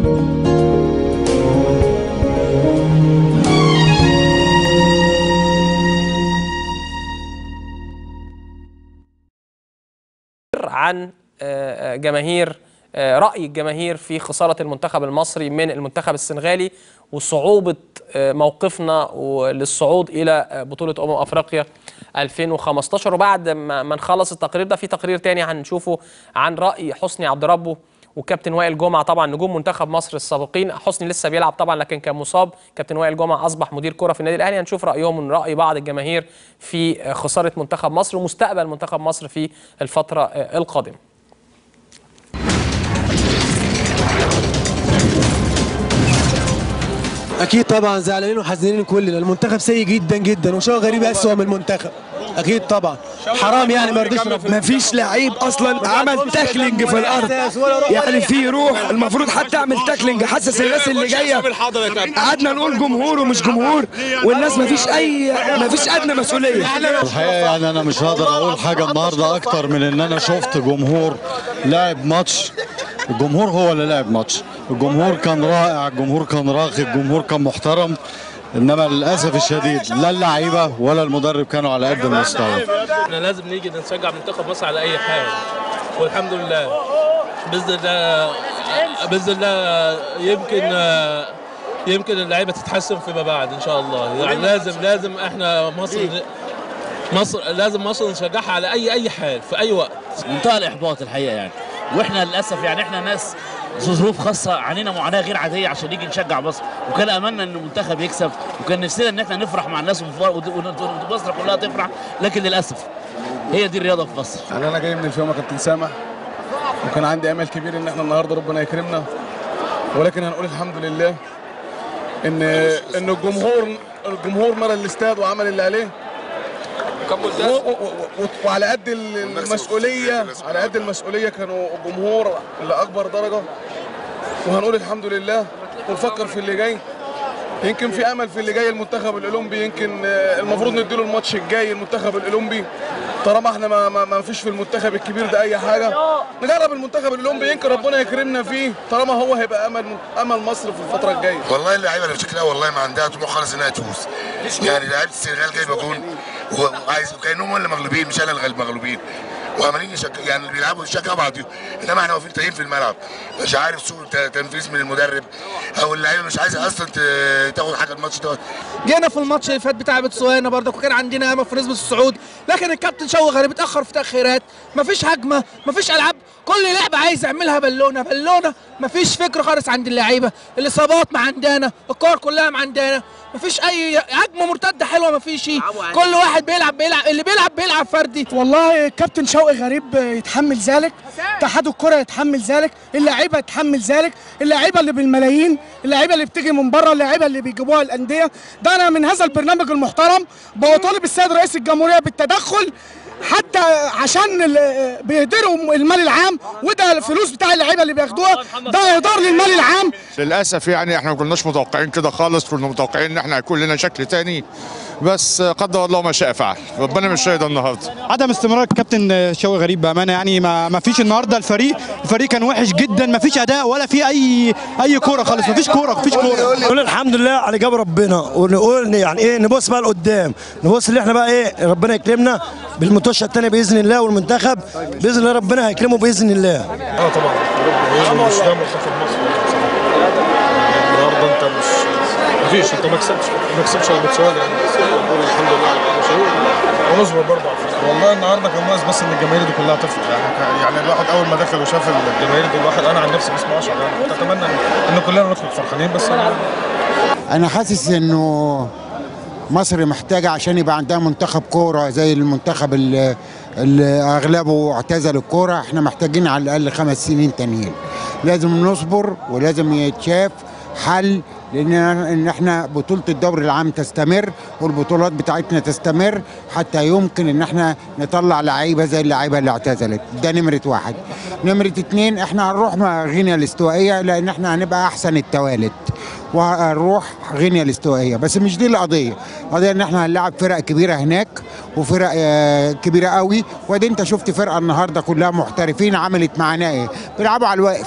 عن آه، جماهير آه، رأي الجماهير في خسارة المنتخب المصري من المنتخب السنغالي وصعوبة آه، موقفنا للصعود إلى آه، بطولة أمم أفريقيا 2015 وبعد ما ما نخلص التقرير ده في تقرير تاني هنشوفه عن رأي حسني عبد ربه وكابتن وائل جمعه طبعا نجوم منتخب مصر السابقين حسني لسه بيلعب طبعا لكن كان مصاب كابتن وائل جمعه اصبح مدير كره في النادي الاهلي هنشوف رايهم من راي بعض الجماهير في خساره منتخب مصر ومستقبل منتخب مصر في الفتره القادمه اكيد طبعا زعلانين وحزينين كلنا المنتخب سيء جدا جدا وشو غريب اسوأ من المنتخب اكيد طبعا حرام يعني ما يرضيش ربنا ما فيش لعيب اصلا عمل تاكلينج في الارض يعني في روح المفروض حتى اعمل تاكلينج حسس الناس اللي جايه قعدنا نقول جمهور ومش جمهور والناس ما فيش اي ما فيش ادنى مسؤوليه الحقيقه يعني انا مش هقدر اقول حاجه النهارده اكتر من ان انا شفت جمهور لعب ماتش الجمهور هو اللي لعب ماتش الجمهور كان رائع الجمهور كان راقي الجمهور كان محترم انما للاسف الشديد لا اللعيبه ولا المدرب كانوا على قد المستوى احنا لازم نيجي نشجع منتخب مصر على اي حال والحمد لله باذن الله باذن الله يمكن يمكن اللعيبه تتحسن فيما بعد ان شاء الله يعني لازم لازم احنا مصر مصر لازم مصر نشجعها على اي اي حال في اي وقت منتهى الاحباط الحقيقه يعني واحنا للاسف يعني احنا ناس ذو ظروف خاصه عانينا معاناه غير عاديه عشان نيجي نشجع مصر وكان املنا ان المنتخب يكسب وكان نفسنا ان احنا نفرح مع الناس ومصر كلها تفرح لكن للاسف هي دي الرياضه في مصر يعني انا جاي من الفيوم يا كابتن سامح وكان عندي امل كبير ان احنا النهارده ربنا يكرمنا ولكن هنقول الحمد لله ان ان الجمهور الجمهور ملى الاستاد وعمل اللي عليه و- و- و- وعلى قد المسؤوليه على قد المسؤوليه كانوا الجمهور لاكبر درجه وهنقول الحمد لله ونفكر في اللي جاي يمكن في امل في اللي جاي المنتخب الاولمبي يمكن آه، المفروض نديله الماتش الجاي المنتخب الاولمبي طالما احنا ما, ما, ما فيش في المنتخب الكبير ده اي حاجه نجرب المنتخب الاولمبي يمكن ربنا يكرمنا فيه طالما هو هيبقى امل امل مصر في الفتره الجايه والله اللعيبه اللي بشكلها والله ما عندها طموح خالص انها تفوز يعني لعيبه السنغال جايبه جون وعايز كانهم هم اللي مغلوبين مش انا اللي مغلوبين وعمالين يشك... يعني اللي بيلعبوا يشجعوا بعضهم انما احنا واقفين تايهين في الملعب مش عارف سوء ت- تنفيذ من المدرب او اللعيبه مش عايزه اصلا ت- تاخد حاجه الماتش دوت جينا في الماتش اللي فات بتاع بتسوانا برضك وكان عندنا امل في نسبه الصعود لكن الكابتن شوقي غريب اتاخر في تاخيرات مفيش هجمه مفيش العاب كل لعبه عايز يعملها بالونه بالونه مفيش فكر خالص عند اللعيبه الاصابات ما عندنا الكور كلها ما عندنا مفيش اي هجمه مرتده حلوه مفيش كل واحد بيلعب بيلعب اللي بيلعب بيلعب فردي والله كابتن شوقي غريب يتحمل ذلك اتحاد الكره يتحمل ذلك اللعيبه يتحمل ذلك اللعيبه اللي بالملايين اللعيبه اللي بتيجي من بره اللعيبه اللي بيجيبوها الانديه ده انا من هذا البرنامج المحترم بطالب السيد رئيس الجمهوريه بالتدخل حتى عشان ال- بيهدروا المال العام وده الفلوس بتاع اللعيبه اللي بياخدوها ده اهدار للمال العام للاسف يعني احنا ما كناش متوقعين كده خالص كنا متوقعين ان احنا هيكون لنا شكل تاني بس قدر الله ما شاء فعل ربنا مش شاهد النهارده عدم استمرار الكابتن شوقي غريب بامانه يعني ما ما فيش النهارده الفريق الفريق كان وحش جدا ما فيش اداء ولا في اي اي كوره خالص ما فيش كوره ما فيش كوره نقول الحمد لله على جاب ربنا ونقول يعني ايه نبص بقى لقدام نبص اللي احنا بقى ايه ربنا يكرمنا بالمنتوشه الثانيه باذن الله والمنتخب باذن الله ربنا هيكرمه باذن الله اه طبعا ربنا مش ده منتخب مصر النهارده انت مش مفيش انت ما كسبتش ما كسبتش على بتسوالي يعني بس نقول الحمد لله على كل شيء ونصبر برضه على الفوز. والله النهارده كان ناقص بس ان الجماهير دي كلها تفرح يعني كان- يعني الواحد اول ما دخل وشاف الجماهير دي الواحد انا عن نفسي ما اسمعش يعني كنت اتمنى ان إن كلنا نخرج فرحانين بس أنا انا حاسس انه مصر محتاجه عشان يبقى عندها منتخب كوره زي المنتخب اللي, اللي اغلبه اعتزل الكوره احنا محتاجين على الاقل خمس سنين تانيين لازم نصبر ولازم يتشاف حل لان ان احنا بطوله الدوري العام تستمر والبطولات بتاعتنا تستمر حتى يمكن ان احنا نطلع لعيبه زي اللعيبه اللي اعتزلت ده نمره واحد نمره اتنين احنا هنروح مع غينيا الاستوائيه لان احنا هنبقى احسن التوالد وهنروح غينيا الاستوائيه بس مش دي القضيه القضيه ان احنا هنلعب فرق كبيره هناك وفرق آه، كبيره قوي وادي انت شفت فرقه النهارده كلها محترفين عملت معانا ايه بيلعبوا على الواقف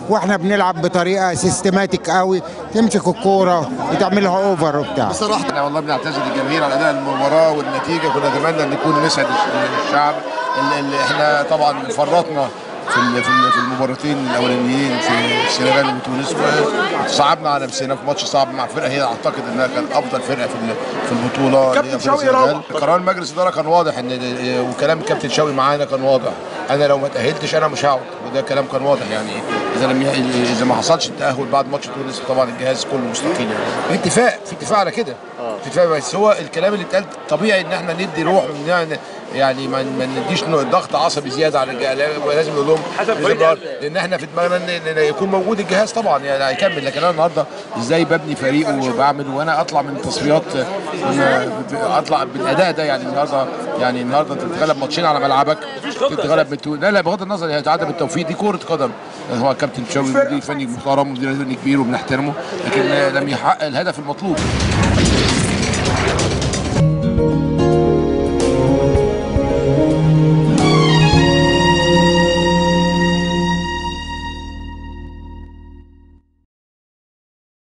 واحنا بنلعب بطريقه سيستماتيك قوي تمسك الكوره وتعملها اوفر وبتاع بصراحه احنا والله بنعتذر للجماهير على اداء المباراه والنتيجه كنا نتمنى ان نكون نسعد الشعب اللي اللي احنا طبعا فرطنا في ال- في ال- في المباراتين الاولانيين في السنغال وتونس وصعبنا على نفسنا في ماتش صعب مع فرقه هي اعتقد انها كانت افضل فرقه في ال- في البطوله اللي هي فرقة السنغال. قرار مجلس الاداره كان واضح ان وكلام الكابتن شوقي معانا كان واضح انا لو ما تاهلتش انا مش هقعد وده كلام كان واضح يعني اذا لم ي- اذا ما حصلش التاهل بعد ماتش تونس طبعا الجهاز كله مستقيل يعني في اتفاق في اتفاق على كده في اتفاق بس هو الكلام اللي اتقال طبيعي ان احنا ندي روح يعني يعني ما ما نديش نوع- ضغط عصبي زياده على الجهاز لازم نقول لهم إذا- لان احنا في دماغنا ان إن يكون موجود الجهاز طبعا يعني هيكمل لكن انا النهارده ازاي ببني فريق وبعمل وانا اطلع من تصفيات آه، اطلع بالاداء ده يعني النهارده يعني النهارده انت بتتغلب ماتشين على ملعبك تتغلب من تو- لا لا بغض النظر يعني عدم التوفيق دي كره قدم هو كابتن شوقي مدير فني محترم ومدير فني كبير وبنحترمه لكن آه، لم يحقق الهدف المطلوب